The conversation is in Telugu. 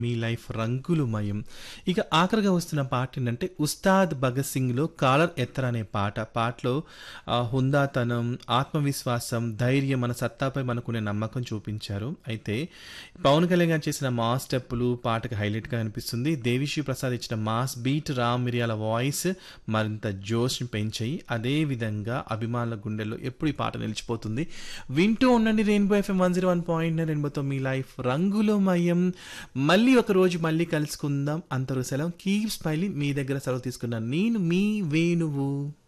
మీ లైఫ్ రంగులమయం. ఇక ఆఖరిగా వస్తున్న పాట ఏంటంటే 'ఉస్తాద్ భగత్ సింగ్'లో 'కాలర్ ఎత్తర' అనే పాట. పాటలో ఆహ్, హుందాతనం, ఆత్మవిశ్వాసం, ధైర్యం మన సత్తాపై మనకున్న నమ్మకం చూపించారు. అయితే పవన్ కళ్యాణ్ గారు చేసిన మాస్ స్టెప్పులు పాటకి హైలైట్‌గా అనిపిస్తుంది. దేవిశ్రీ ప్రసాద్ ఇచ్చిన మాస్ బీట్, రామ్ మిరియాల వాయిస్ మరింత జోష్‌ని పెంచాయి. అదే విధంగా అభిమానుల గుండెల్లో ఎప్పుడు ఈ పాట నిలిచిపోతుంది. వింటూ ఉండండి రెయిన్బో ఎఫ్ఎం 101.9 రెయిన్బోతో మీ లైఫ్ రంగులమయం. మళ్ళీ ఒక రోజు మళ్ళీ కలుసుకుందాం. అంతవరకు సెలవు. Keep smiling. మీ దగ్గర సెలవు తీసుకున్న నేను మీ వేణువు.